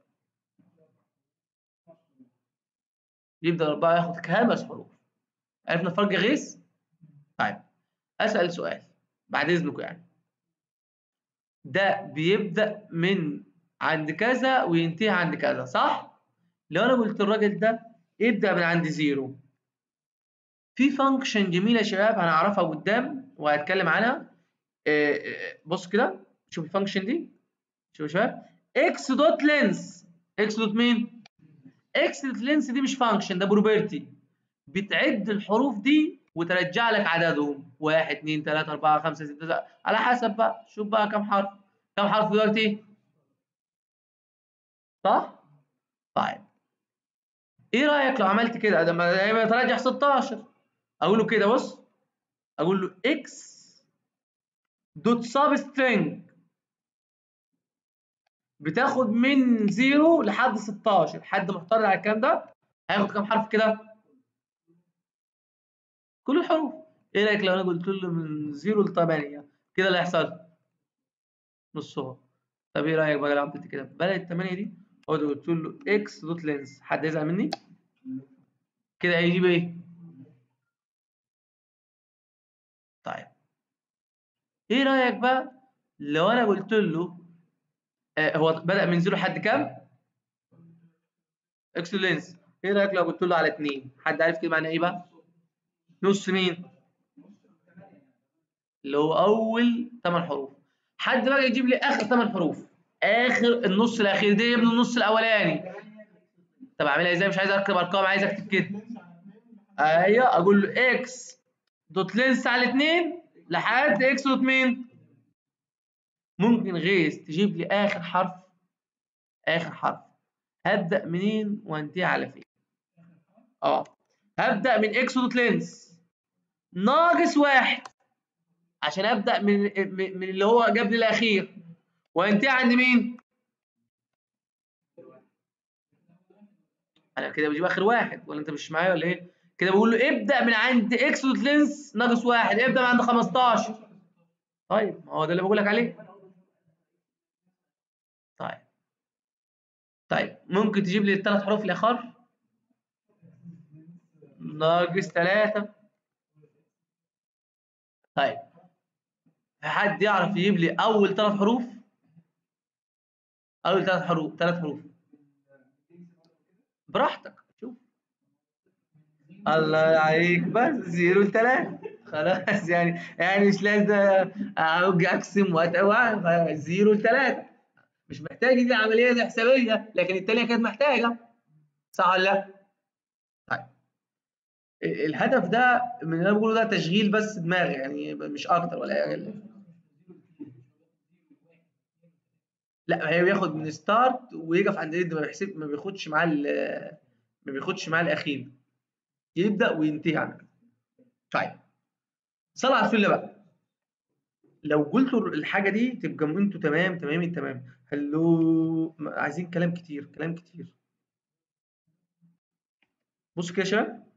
يبدأ أربعة ياخد خمس حروف عرفنا فرق غيث طيب أسأل سؤال بعد إذنكم يعني ده بيبدأ من عند كذا وينتهي عند كذا صح؟ لو أنا قلت الراجل ده ابدأ من عند زيرو في فانكشن جميلة يا شباب هنعرفها قدام وهتكلم عنها آه، آه، بص كده شوف الفانكشن دي شوف يا شباب اكس دوت لينس اكس دوت مين؟ اكس دوت لينس دي مش فانكشن ده بروبرتي بتعد الحروف دي وترجع لك عددهم 1 2 3 4 5 6 7 على حسب بقى شوف بقى كم حرف كم حرف دلوقتي صح طيب ايه رايك لو عملت كده ده ما هيبقى يترجح 16 اقول له كده بص اقول له اكس دوت سب سترينج بتاخد من 0 لحد 16 حد محترض على الكلام ده هياخد كام حرف كده كل الحروف ايه رايك لو انا قلت له من 0 ل 8 كده اللي هيحصل نصها طب ايه رايك بقى لو عملت كده بدل ال 8 دي اقعد قلت له اكس دوت لينس حد يزعل مني كده هيجيب ايه طيب ايه رايك بقى لو انا قلت له آه هو بدا من 0 لحد كام اكس لينس ايه رايك لو قلت له على 2 حد عارف كده معناه ايه بقى نص مين اللي هو اول 8 حروف حد بقى يجيب لي اخر 8 حروف اخر النص الاخير ده يا ابني النص الاولاني طب اعملها ازاي مش عايز اكتب ارقام عايز اكتب كده ايوه اقول له اكس دوت لينس على 2 لحد اكس دوت مين ممكن غيث تجيب لي اخر حرف اخر حرف هبدا منين وانتهي على فين اه هبدا من اكس دوت لينس ناقص واحد عشان ابدا من من اللي هو جاب لي الاخير وانتهي عند مين انا كده بجيب اخر واحد ولا انت مش معايا ولا ايه كده بقول له ابدا من عند اكس دوت لينس ناقص واحد ابدا من عند 15 طيب ما هو ده اللي بقول لك عليه طيب طيب ممكن تجيب لي الثلاث حروف الاخر ناقص 3 طيب حد يعرف يجيب لي اول ثلاث حروف اول ثلاث حروف ثلاث حروف براحتك شوف الله عليك بس زيرو لثلاثة خلاص يعني يعني مش لازم اجي اقسم واتوقع زيرو لثلاثة مش محتاج دي عملية دي حسابية لكن التانية كانت محتاجة صح ولا لا؟ طيب الهدف ده من اللي انا بقوله ده تشغيل بس دماغ يعني مش اكتر ولا اقل لا هي بياخد من ستارت ويقف عند ايد ما بيحسب ما بياخدش معاه ما بياخدش معاه الاخير يبدا وينتهي على كده طيب صلى على الفل بقى لو قلتوا الحاجه دي تبقى انتوا تمام تمام التمام هلو عايزين كلام كتير كلام كتير بص كده يا شباب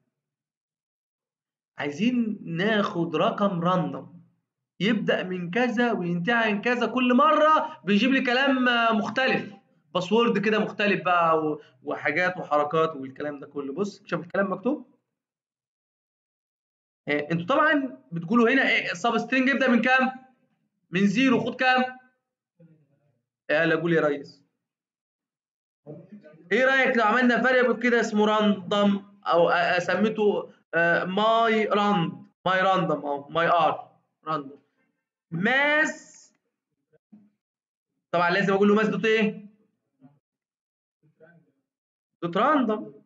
عايزين ناخد رقم راندوم يبدا من كذا وينتهي عن كذا كل مره بيجيب لي كلام مختلف باسورد كده مختلف بقى وحاجات وحركات والكلام ده كله بص شوف الكلام مكتوب إيه انتوا طبعا بتقولوا هنا ايه السب سترينج يبدا من كام من زيرو خد كام يلا قول يا ريس ايه رايك لو عملنا فاريبل كده اسمه راندوم او سميته ماي راند ماي راندوم او ماي ار راندوم ماس طبعا لازم اقول له ماس دوت ايه دوت راندوم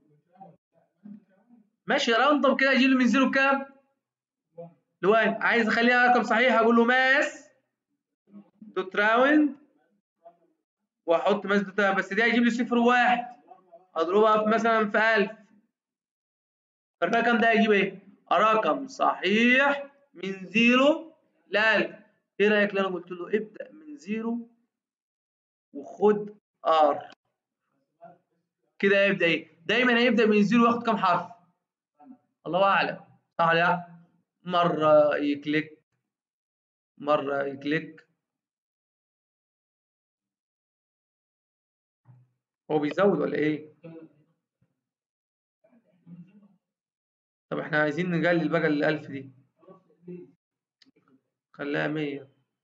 ماشي راندوم كده اجيب له من زيرو كام لوان عايز اخليها رقم صحيح اقول له ماس دوت راوند واحط ماس دوت بس دي هيجيب لي صفر وواحد اضربها في مثلا في 1000 الرقم ده هيجيب ايه؟ رقم صحيح من زيرو ل 1000 ايه رايك لو انا قلت له ابدا من زيرو وخد ار كده هيبدا ايه؟ دايما هيبدا من زيرو وياخد كام حرف؟ الله اعلم صح ولا لا؟ مره يكليك مره يكليك هو بيزود ولا ايه؟ طب احنا عايزين نقلل بقى الألف دي خليها مية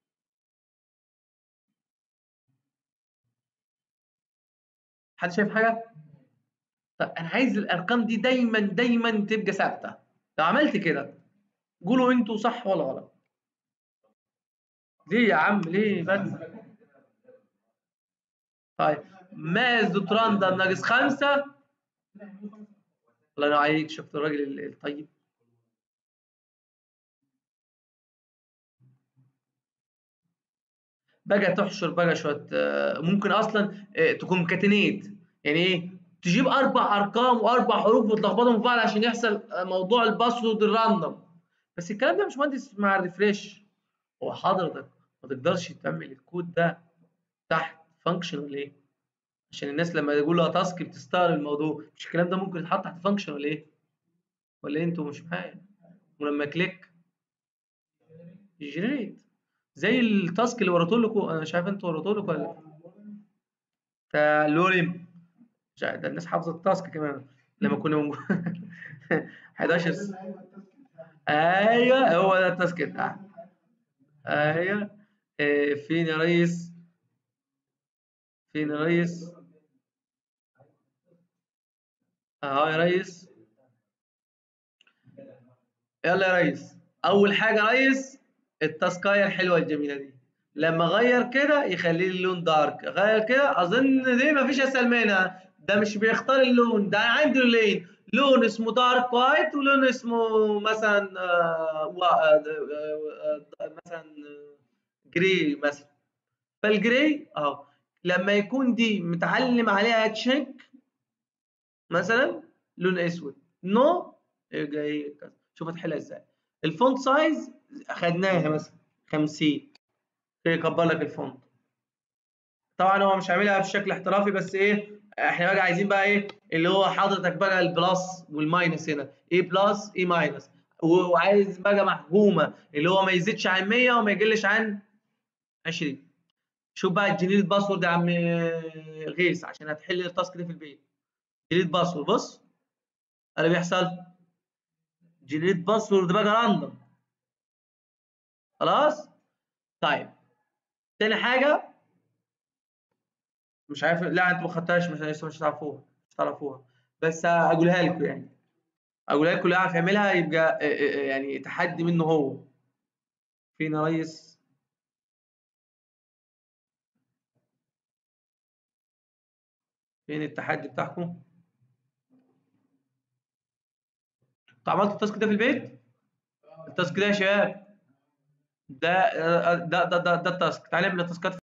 حد شايف حاجة؟ طب أنا عايز الأرقام دي دايما دايما تبقى ثابتة لو عملت كده قولوا أنتوا صح ولا غلط ليه يا عم ليه بس طيب ماس دوت راندم ناقص خمسة الله ينور عليك شفت الراجل الطيب بقى تحشر بقى شويه ممكن اصلا تكون كاتينيت يعني ايه تجيب اربع ارقام واربع حروف وتلخبطهم في بعض عشان يحصل موضوع الباسورد الراندوم بس الكلام ده مش مهندس مع الريفريش هو حضرتك ما تقدرش تعمل الكود ده تحت فانكشن ولا ايه عشان الناس لما يقول لها تاسك بتستغرب الموضوع مش الكلام ده ممكن يتحط تحت فانكشن ولا ايه ولا إيه انتوا مش معايا ولما كليك يجنريت زي التاسك اللي وريته لكم انا مش عارف انتوا وريته لكم ولا بتاع لوريم مش عارف ده الناس حافظه التاسك كمان لما كنا موجود 11 س... ايوه هو ده التاسك بتاعك ايوه إيه فين يا ريس فين يا ريس اهو يا ريس يلا يا ريس اول حاجه يا ريس التاسكايه الحلوه الجميله دي لما اغير كده يخلي لي اللون دارك غير كده اظن دي مفيش اسهل منها ده مش بيختار اللون ده عندي لونين لون اسمه دارك وايت ولون اسمه مثلا آه، آه، آه، مثلا جري مثلا فالجري اهو لما يكون دي متعلم عليها تشيك مثلا لون اسود نو يبقى ايه شوف هتحلها ازاي الفونت سايز اخدناها مثلا 50 يكبر لك الفونت طبعا هو مش عاملها بشكل احترافي بس ايه احنا بقى عايزين بقى ايه اللي هو حضرتك بقى البلس والماينس هنا ايه بلس ايه ماينس وعايز بقى محجومه اللي هو ما يزيدش عن 100 وما يقلش عن 20 شوف بقى الجنريت باسورد يا عم غيث عشان هتحل التاسك دي في البيت جنريت باسورد بص اللي بيحصل جنريت باسورد بقى راندوم خلاص طيب تاني حاجه مش عارف لا انتوا ما خدتهاش مش لسه مش هتعرفوها مش هتعرفوها بس اقولها لكم يعني اقولها لكم اللي يعرف يعملها يبقى يعني تحدي منه هو فين يا ريس فين التحدي بتاعكم انتوا عملتوا التاسك ده في البيت التاسك ده يا شباب ده ده ده ده, ده التاسك تعالى نعمل التاسكات